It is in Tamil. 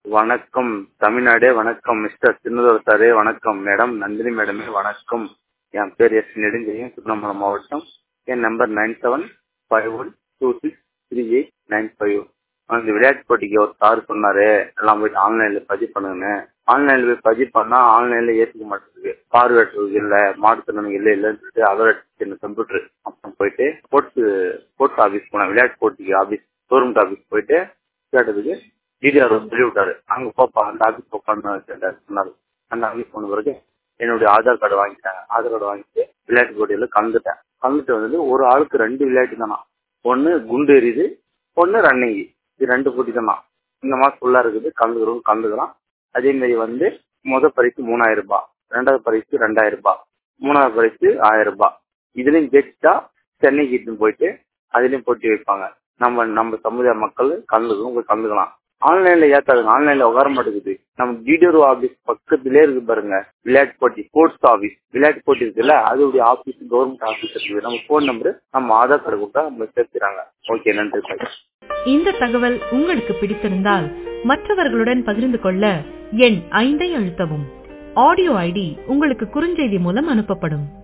வணக்கம் தமிழ்நாடே வணக்கம் மிஸ்டர் சின்னதோர் சாரே வணக்கம் மேடம் நந்தினி மேடமே வணக்கம் என் பேர் எஸ் நெடுஞ்செழியன் திருவண்ணாமலை மாவட்டம் என் number nine seven five one two six three eight nine five அந்த விளையாட்டு போட்டிக்கு ஒரு சார் சொன்னாரு எல்லாம் போயிட்டு ஆன்லைன்ல பதிவு பண்ணுங்கன்னு ஆன்லைன்ல போய் பதிவு பண்ணா ஆன்லைன்ல ஏத்துக்க மாட்டேங்குது பார்வையற்றவங்க இல்ல மாற்றுத்திறனுங்க இல்ல இல்லன்னு சொல்லிட்டு அதோட சின்ன கம்ப்யூட்டர் அப்புறம் போயிட்டு ஸ்போர்ட்ஸ் ஸ்போர்ட்ஸ் ஆபீஸ் போனேன் விளையாட்டு போட்டிக்கு ஆபீஸ் கவர்மெண்ட் ஆபீஸ் போயிட்டு கேட்டதுக்கு டிடிஆர் சொல்லி விட்டாரு அங்க போப்பா அந்த ஆபீஸ் உட்காந்து சொன்னாரு அந்த ஆபீஸ் போன பிறகு என்னுடைய ஆதார் கார்டு வாங்கிட்டேன் ஆதார் கார்டு வாங்கிட்டு விளையாட்டு போட்டியில கலந்துட்டேன் கலந்துட்டு வந்து ஒரு ஆளுக்கு ரெண்டு விளையாட்டு தானா ஒன்னு குண்டு எறியுது ஒன்னு ரன்னிங் இது ரெண்டு போட்டி தானா இந்த மாசம் ஃபுல்லா இருக்குது கலந்துக்கிறோம் கலந்துக்கலாம் அதே மாதிரி வந்து முத பரிசு மூணாயிரம் ரூபாய் ரெண்டாவது பரிசு ரெண்டாயிரம் ரூபாய் மூணாவது பரிசு ஆயிரம் ரூபாய் இதுலயும் ஜெயிச்சா சென்னைக்கு இட்டுன்னு போயிட்டு அதுலயும் போட்டி வைப்பாங்க நம்ம நம்ம சமுதாய மக்கள் கலந்துக்கணும் போய் கலந்துக்கலாம் ஆன்லைன்ல ஏத்தாதுங்க ஆன்லைன்ல உட்கார மாட்டேங்குது நம்ம டிடிஓ ஆபீஸ் பக்கத்திலே இருக்கு பாருங்க விளையாட்டு போட்டி ஸ்போர்ட்ஸ் ஆபீஸ் விளையாட்டு போட்டி இருக்குல்ல அதோடைய ஆபீஸ் கவர்மெண்ட் ஆபீஸ் இருக்குது நம்ம போன் நம்பர் நம்ம ஆதார் கார்டு கொடுத்தா நம்ம சேர்த்துறாங்க ஓகே நன்றி பாய் இந்த தகவல் உங்களுக்கு பிடித்திருந்தால் மற்றவர்களுடன் பகிர்ந்து கொள்ள எண் ஐந்தை அழுத்தவும் ஆடியோ ஐடி உங்களுக்கு குறுஞ்செய்தி மூலம் அனுப்பப்படும்